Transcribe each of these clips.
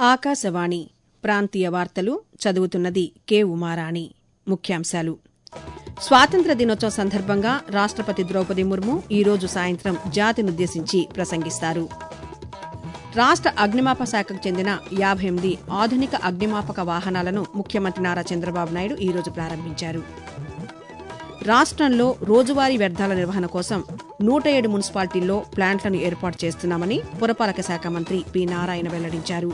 ఆకాశవాణి ప్రాంతీయ వార్తలు చదువుతున్నది కె ఉమారాణి ముఖ్యాంశాలు స్వాతంత్ర దినోత్సవం సందర్భంగా రాష్టపతి ద్రౌపది ముర్ము ఈరోజు సాయంత్రం జాతినుద్దేశించి ప్రసంగిస్తారు రాష్ట అగ్నిమాప శాఖకు చెందిన యాభై ఎనిమిది ఆధునిక అగ్నిమాపక వాహనాలను ముఖ్యమంత్రి నారా చంద్రబాబు నాయుడు ఈరోజు ప్రారంభించారు రాష్టంలో రోజువారీ వ్యర్థాల నిర్వహణ కోసం నూట ఏడు మున్సిపాలిటీల్లో ప్లాంట్లను ఏర్పాటు చేస్తున్నామని పురపాలక శాఖ మంత్రి పి నారాయణ వెల్లడించారు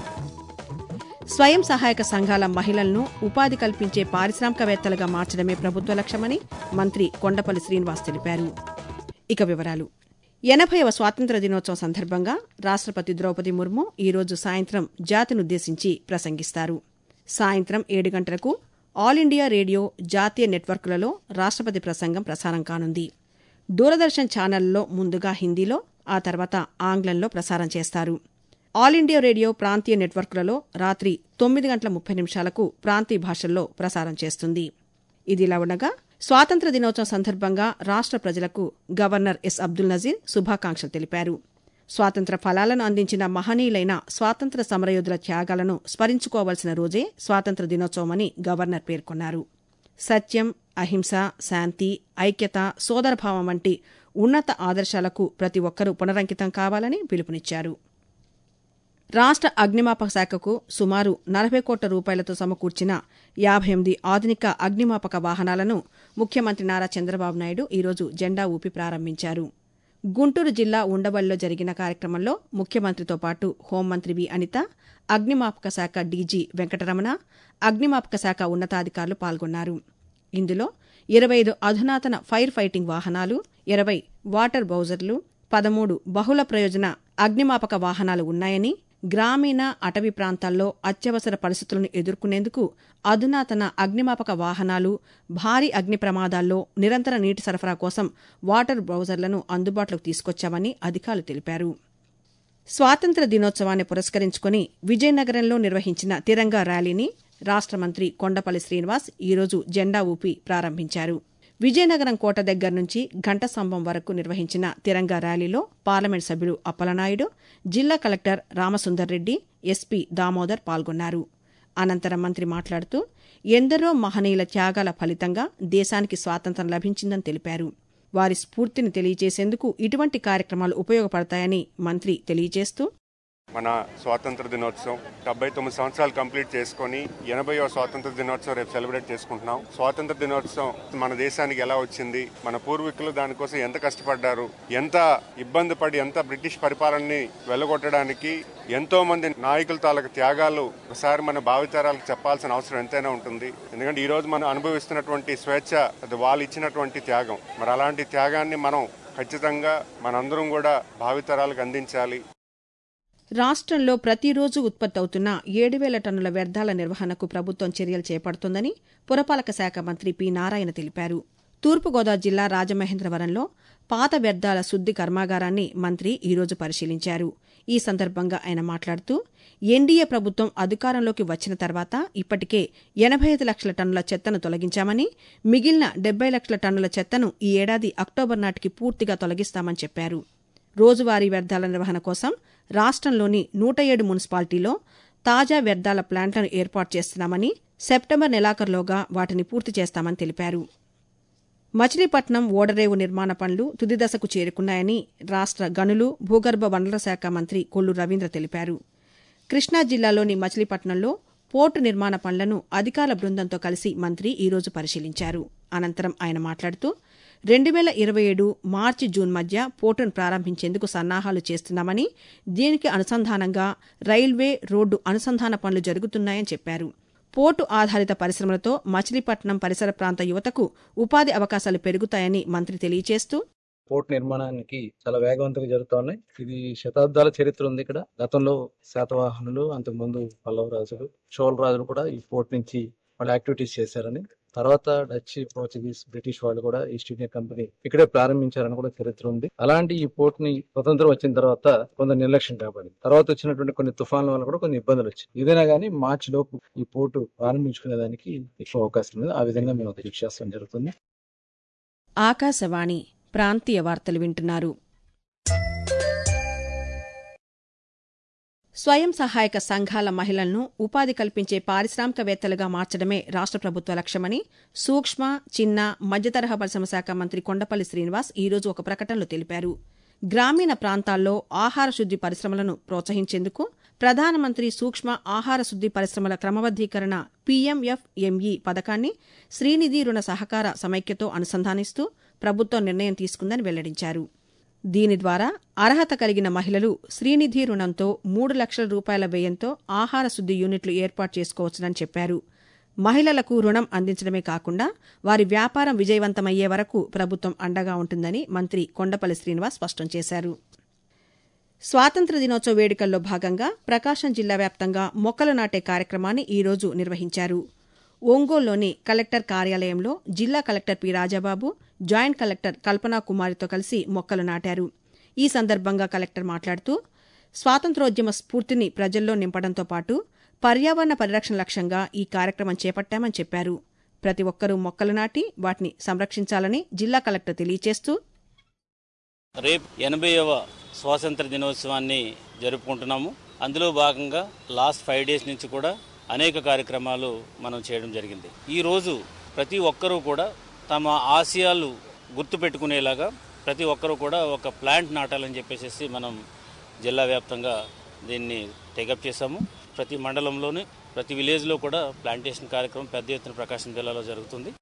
స్వయం సహాయక సంఘాల మహిళలను ఉపాధి కల్పించే పారిశ్రామికవేత్తలుగా మార్చడమే ప్రభుత్వ లక్ష్యమని మంత్రి కొండపల్లి శ్రీనివాస్ తెలిపారు ఇక వివరాలు ఎనభైవ స్వాతంత్ర దినోత్సవం సందర్భంగా రాష్టపతి ద్రౌపది ముర్ము ఈరోజు సాయంత్రం జాతినుద్దేశించి ప్రసంగిస్తారు సాయంత్రం ఏడు గంటలకు ఆల్ ఇండియా రేడియో జాతీయ నెట్వర్క్లలో రాష్టపతి ప్రసంగం ప్రసారం కానుంది దూరదర్శన్ ఛానళ్లలో ముందుగా హిందీలో ఆ తర్వాత ఆంగ్లంలో ప్రసారం చేస్తారు ఆల్ ఇండియా రేడియో ప్రాంతీయ నెట్వర్క్లలో రాత్రి తొమ్మిది గంటల ముప్పై నిమిషాలకు ప్రాంతీయ భాషల్లో ప్రసారం చేస్తుంది ఇదిలా ఉండగా స్వాతంత్ర దినోత్సవం సందర్భంగా రాష్ట ప్రజలకు గవర్నర్ ఎస్ అబ్దుల్ నజీర్ శుభాకాంక్షలు తెలిపారు స్వాతంత్ర ఫలాలను అందించిన మహనీయులైన స్వాతంత్ర సమరయోధుల త్యాగాలను స్మరించుకోవాల్సిన రోజే స్వాతంత్ర దినోత్సవమని గవర్నర్ పేర్కొన్నారు సత్యం అహింస శాంతి ఐక్యత సోదరభావం వంటి ఉన్నత ఆదర్శాలకు ప్రతి ఒక్కరూ పునరంకితం కావాలని పిలుపునిచ్చారు రాష్ట అగ్నిమాపక శాఖకు సుమారు నలభై కోట్ల రూపాయలతో సమకూర్చిన యాభై ఎనిమిది ఆధునిక అగ్నిమాపక వాహనాలను ముఖ్యమంత్రి నారా చంద్రబాబు నాయుడు ఈరోజు జెండా ఊపి ప్రారంభించారు గుంటూరు జిల్లా ఉండవల్లిలో జరిగిన కార్యక్రమంలో ముఖ్యమంత్రితో పాటు హోంమంత్రి వి అనిత అగ్నిమాపక శాఖ డీజీ వెంకటరమణ అగ్నిమాపక శాఖ ఉన్నతాధికారులు పాల్గొన్నారు ఇందులో ఇరవై ఐదు అధునాతన ఫైర్ ఫైటింగ్ వాహనాలు ఇరవై వాటర్ బౌజర్లు పదమూడు బహుళ ప్రయోజన అగ్నిమాపక వాహనాలు ఉన్నాయని గ్రామీణ అటవీ ప్రాంతాల్లో అత్యవసర పరిస్థితులను ఎదుర్కొనేందుకు అధునాతన అగ్నిమాపక వాహనాలు భారీ అగ్ని ప్రమాదాల్లో నిరంతర నీటి సరఫరా కోసం వాటర్ బ్రౌజర్లను అందుబాటులోకి తీసుకొచ్చామని అధికారులు తెలిపారు స్వాతంత్ర దినోత్సవాన్ని పురస్కరించుకుని విజయనగరంలో నిర్వహించిన తిరంగా ర్యాలీని రాష్ట మంత్రి కొండపల్లి శ్రీనివాస్ ఈరోజు జెండా ఊపి ప్రారంభించారు విజయనగరం కోట దగ్గర నుంచి ఘంట స్తంభం వరకు నిర్వహించిన తిరంగా ర్యాలీలో పార్లమెంట్ సభ్యులు అప్పలనాయుడు జిల్లా కలెక్టర్ రామసుందర్ రెడ్డి ఎస్పీ దామోదర్ పాల్గొన్నారు అనంతరం మంత్రి మాట్లాడుతూ ఎందరో మహనీయుల త్యాగాల ఫలితంగా దేశానికి స్వాతంత్ర్యం లభించిందని తెలిపారు వారి స్ఫూర్తిని తెలియజేసేందుకు ఇటువంటి కార్యక్రమాలు ఉపయోగపడతాయని మంత్రి తెలియజేస్తూ మన స్వాతంత్ర దినోత్సవం డెబ్బై తొమ్మిది సంవత్సరాలు కంప్లీట్ చేసుకొని ఎనభైవ స్వాతంత్ర దినోత్సవం రేపు సెలబ్రేట్ చేసుకుంటున్నాం స్వాతంత్ర దినోత్సవం మన దేశానికి ఎలా వచ్చింది మన పూర్వీకులు దానికోసం ఎంత కష్టపడ్డారు ఎంత ఇబ్బంది పడి ఎంత బ్రిటిష్ పరిపాలనని వెళ్ళగొట్టడానికి ఎంతో మంది నాయకుల తాలూకు త్యాగాలు ఒకసారి మన భావితరాలకు చెప్పాల్సిన అవసరం ఎంతైనా ఉంటుంది ఎందుకంటే ఈ రోజు మనం అనుభవిస్తున్నటువంటి స్వేచ్ఛ అది వాళ్ళు ఇచ్చినటువంటి త్యాగం మరి అలాంటి త్యాగాన్ని మనం ఖచ్చితంగా మనందరం కూడా భావితరాలకు అందించాలి రాష్ట్రంలో ప్రతిరోజు ఉత్పత్తి అవుతున్న ఏడు వేల టన్నుల వ్యర్థాల నిర్వహణకు ప్రభుత్వం చర్యలు చేపడుతోందని పురపాలక శాఖ మంత్రి పి నారాయణ తెలిపారు తూర్పుగోదావరి జిల్లా రాజమహేంద్రవరంలో పాత వ్యర్థాల శుద్ది కర్మాగారాన్ని మంత్రి ఈరోజు పరిశీలించారు ఈ సందర్భంగా ఆయన మాట్లాడుతూ ఎన్డీఏ ప్రభుత్వం అధికారంలోకి వచ్చిన తర్వాత ఇప్పటికే ఎనభై ఐదు లక్షల టన్నుల చెత్తను తొలగించామని మిగిలిన డెబ్బై లక్షల టన్నుల చెత్తను ఈ ఏడాది అక్టోబర్ నాటికి పూర్తిగా తొలగిస్తామని చెప్పారు రోజువారీ వ్యర్థాల నిర్వహణ కోసం రాష్ట్రంలోని నూట ఏడు మున్సిపాలిటీలో తాజా వ్యర్థాల ప్లాంట్లను ఏర్పాటు చేస్తున్నామని సెప్టెంబర్ నెలాఖరులోగా వాటిని పూర్తి చేస్తామని తెలిపారు మచిలీపట్నం ఓడరేవు నిర్మాణ పనులు తుది దశకు చేరుకున్నాయని రాష్ట్ర గనులు భూగర్భ వనరుల శాఖ మంత్రి కొల్లు రవీంద్ర తెలిపారు కృష్ణా జిల్లాలోని మచిలీపట్నంలో పోర్టు నిర్మాణ పనులను అధికారుల బృందంతో కలిసి మంత్రి ఈరోజు పరిశీలించారు అనంతరం ఆయన మాట్లాడుతూ రెండు వేల ఇరవై ఏడు మార్చి జూన్ మధ్య పోర్టును ప్రారంభించేందుకు సన్నాహాలు చేస్తున్నామని దీనికి అనుసంధానంగా రైల్వే రోడ్డు అనుసంధాన పనులు జరుగుతున్నాయని చెప్పారు పోర్టు ఆధారిత పరిశ్రమలతో మచిలీపట్నం పరిసర ప్రాంత యువతకు ఉపాధి అవకాశాలు పెరుగుతాయని మంత్రి తెలియజేస్తూ పోర్ట్ నిర్మాణానికి చాలా వేగవంతంగా జరుగుతా ఉన్నాయి ఇది శతాబ్దాల చరిత్ర ఉంది ఇక్కడ గతంలో శాతవాహనులు అంతకుముందు పల్లవ రాజులు చోళ రాజులు కూడా ఈ పోర్ట్ నుంచి వాళ్ళ యాక్టివిటీస్ చేశారని తర్వాత డచ్ పోర్చుగీస్ బ్రిటిష్ వాళ్ళు కూడా ఈస్ట్ ఇండియా కంపెనీ ఇక్కడే ప్రారంభించారని కూడా చరిత్ర ఉంది అలాంటి ఈ పోర్ట్ ని స్వతంత్రం వచ్చిన తర్వాత కొంత నిర్లక్ష్యం కాబడింది తర్వాత వచ్చినటువంటి కొన్ని తుఫాన్ల వల్ల కూడా కొన్ని ఇబ్బందులు వచ్చాయి ఏదైనా కానీ మార్చి లోపు ఈ పోర్టు ప్రారంభించుకునే దానికి ఎక్కువ అవకాశం ఉంది ఆ విధంగా మేము కృషి చేస్తాం జరుగుతుంది ఆకాశవాణి ప్రాంతీయ వార్తలు వింటున్నారు స్వయం సహాయక సంఘాల మహిళలను ఉపాధి కల్పించే పారిశ్రామికవేత్తలుగా మార్చడమే రాష్ట ప్రభుత్వ లక్ష్యమని సూక్ష్మ చిన్న మధ్యతరహా పరిశ్రమ శాఖ మంత్రి కొండపల్లి శ్రీనివాస్ ఈరోజు ఒక ప్రకటనలో తెలిపారు గ్రామీణ ప్రాంతాల్లో ఆహార శుద్ది పరిశ్రమలను ప్రోత్సహించేందుకు ప్రధానమంత్రి సూక్ష్మ ఆహార శుద్ది పరిశ్రమల క్రమబద్దీకరణ పీఎంఎఫ్ఎంఈ పథకాన్ని శ్రీనిధి రుణ సహకార సమైక్యతో అనుసంధానిస్తూ ప్రభుత్వం నిర్ణయం తీసుకుందని వెల్లడించారు దీని ద్వారా అర్హత కలిగిన మహిళలు శ్రీనిధి రుణంతో మూడు లక్షల రూపాయల వ్యయంతో ఆహార శుద్ది యూనిట్లు ఏర్పాటు చేసుకోవచ్చునని చెప్పారు మహిళలకు రుణం అందించడమే కాకుండా వారి వ్యాపారం విజయవంతమయ్యే వరకు ప్రభుత్వం అండగా ఉంటుందని మంత్రి కొండపల్లి శ్రీనివాస్ స్పష్టం చేశారు స్వాతంత్ర దినోత్సవ వేడుకల్లో భాగంగా ప్రకాశం జిల్లా వ్యాప్తంగా మొక్కలు నాటే కార్యక్రమాన్ని ఈరోజు నిర్వహించారు ఒంగోలులోని కలెక్టర్ కార్యాలయంలో జిల్లా collector P Rajababu joint collector Kalpana కుమారితో కలిసి మొక్కలు నాటారు ఈ సందర్భంగా కలెక్టర్ మాట్లాడుతూ స్వాతంత్రోద్యమ స్ఫూర్తిని ప్రజల్లో నింపడంతో పాటు పర్యావరణ పరిరక్షణ లక్ష్యంగా ఈ కార్యక్రమం చేపట్టామని చెప్పారు ప్రతి ఒక్కరూ మొక్కలు నాటి వాటిని సంరక్షించాలని జిల్లా కలెక్టర్ తెలియజేస్తూ రేపు ఎనభైవ స్వాతంత్ర దినోత్సవాన్ని జరుపుకుంటున్నాము అందులో భాగంగా లాస్ట్ ఫైవ్ డేస్ నుంచి కూడా అనేక కార్యక్రమాలు మనం చేయడం జరిగింది ఈరోజు ప్రతి ఒక్కరూ కూడా తమ ఆశయాలు గుర్తుపెట్టుకునేలాగా ప్రతి ఒక్కరూ కూడా ఒక ప్లాంట్ నాటాలని చెప్పేసి మనం జిల్లా వ్యాప్తంగా దీన్ని టేకప్ చేశాము ప్రతి మండలంలోని ప్రతి విలేజ్లో కూడా ప్లాంటేషన్ కార్యక్రమం పెద్ద ఎత్తున ప్రకాశం జిల్లాలో జరుగుతుంది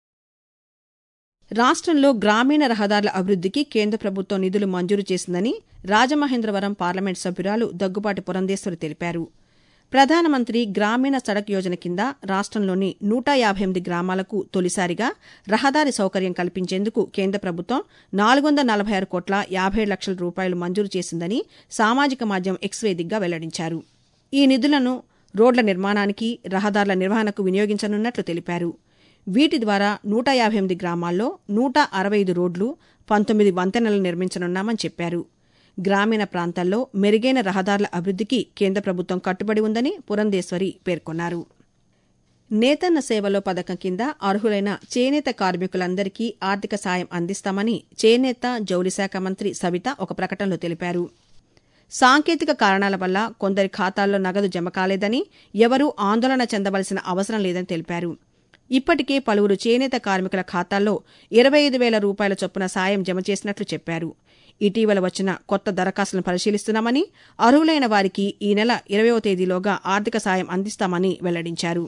రాష్ట్రంలో గ్రామీణ రహదారుల అభివృద్ధికి కేంద్ర ప్రభుత్వం నిధులు మంజూరు చేసిందని రాజమహేంద్రవరం పార్లమెంట్ సభ్యురాలు దగ్గుబాటి పురంధేశ్వరి తెలిపారు ప్రధానమంత్రి గ్రామీణ సడక్ యోజన కింద రాష్ట్రంలోని నూట యాభై ఎనిమిది గ్రామాలకు తొలిసారిగా రహదారి సౌకర్యం కల్పించేందుకు కేంద్ర ప్రభుత్వం నాలుగు వందల నలభై ఆరు కోట్ల యాభై ఏడు లక్షల రూపాయలు మంజూరు చేసిందని సామాజిక మాధ్యమం ఎక్స్ వేదికగా వెల్లడించారు ఈ నిధులను రోడ్ల నిర్మాణానికి రహదారుల నిర్వహణకు వినియోగించనున్నట్లు తెలిపారు వీటి ద్వారా నూట యాభై ఎనిమిది గ్రామాల్లో నూట అరవై ఐదు రోడ్లు పంతొమ్మిది వంతెనలు నిర్మించనున్నామని చెప్పారు గ్రామీణ ప్రాంతాల్లో మెరుగైన రహదారుల అభివృద్ధికి కేంద్ర ప్రభుత్వం కట్టుబడి ఉందని పురంధేశ్వరి పేర్కొన్నారు నేతన్న సేవలో పథకం కింద అర్హులైన చేనేత కార్మికులందరికీ ఆర్థిక సాయం అందిస్తామని చేనేత జౌళి శాఖ మంత్రి సవిత ఒక ప్రకటనలో తెలిపారు సాంకేతిక కారణాల వల్ల కొందరి ఖాతాల్లో నగదు జమ కాలేదని ఎవరూ ఆందోళన చెందవలసిన అవసరం లేదని తెలిపారు ఇప్పటికే పలువురు చేనేత కార్మికుల ఖాతాల్లో ఇరవై ఐదు వేల రూపాయల చొప్పున సాయం జమ చేసినట్లు చెప్పారు ఇటీవల వచ్చిన కొత్త దరఖాస్తులను పరిశీలిస్తున్నామని అర్హులైన వారికి ఈ నెల ఇరవయో తేదీలోగా ఆర్థిక సాయం అందిస్తామని వెల్లడించారు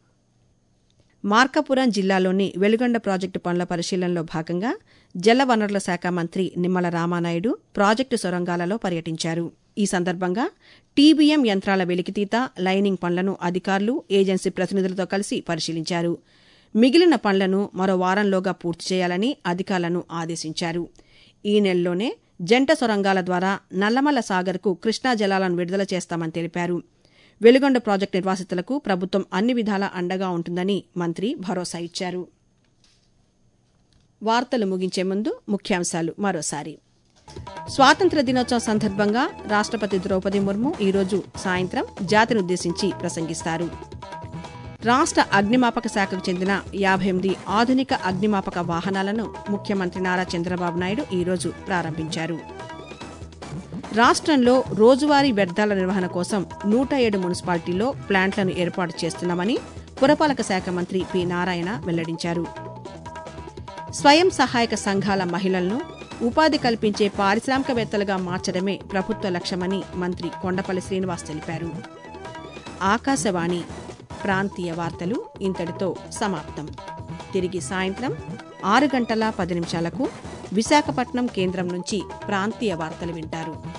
మార్కాపురం జిల్లాలోని వెలుగొండ ప్రాజెక్టు పనుల పరిశీలనలో భాగంగా జలవనరుల శాఖ మంత్రి నిమ్మల రామానాయుడు ప్రాజెక్టు సొరంగాలలో పర్యటించారు ఈ సందర్భంగా టీబీఎం యంత్రాల వెలికితీత లైనింగ్ పనులను అధికారులు ఏజెన్సీ ప్రతినిధులతో కలిసి పరిశీలించారు మిగిలిన పనులను మరో వారంలోగా పూర్తి చేయాలని అధికారులను ఆదేశించారు ఈ నెలలోనే జంట సొరంగాల ద్వారా నల్లమల్ల సాగర్కు కృష్ణా జలాలను విడుదల చేస్తామని తెలిపారు వెలుగొండ ప్రాజెక్టు నిర్వాసితులకు ప్రభుత్వం అన్ని విధాలా అండగా ఉంటుందని మంత్రి భరోసా ఇచ్చారు వార్తలు ముగించే ముందు ముఖ్యాంశాలు మరోసారి స్వాతంత్ర దినోత్సవం సందర్భంగా రాష్ట్రపతి ద్రౌపది ముర్ము ఈరోజు సాయంత్రం జాతినుద్దేశించి ప్రసంగిస్తారు రాష్ట్ర అగ్నిమాపక శాఖకు చెందిన యాభై ఎనిమిది ఆధునిక అగ్నిమాపక వాహనాలను ముఖ్యమంత్రి నారా చంద్రబాబు నాయుడు ఈరోజు ప్రారంభించారు రాష్ట్రంలో రోజువారీ వ్యర్థాల నిర్వహణ కోసం నూట ఏడు మున్సిపాలిటీల్లో ప్లాంట్లను ఏర్పాటు చేస్తున్నామని పురపాలక శాఖ మంత్రి పి నారాయణ వెల్లడించారు స్వయం సహాయక సంఘాల మహిళలను ఉపాధి కల్పించే పారిశ్రామికవేత్తలుగా మార్చడమే ప్రభుత్వ లక్ష్యమని మంత్రి కొండపల్లి శ్రీనివాస్ తెలిపారు ఆకాశవాణి ప్రాంతీయ వార్తలు ఇంతటితో సమాప్తం తిరిగి సాయంత్రం ఆరు గంటల పది నిమిషాలకు విశాఖపట్నం కేంద్రం నుంచి ప్రాంతీయ వార్తలు వింటారు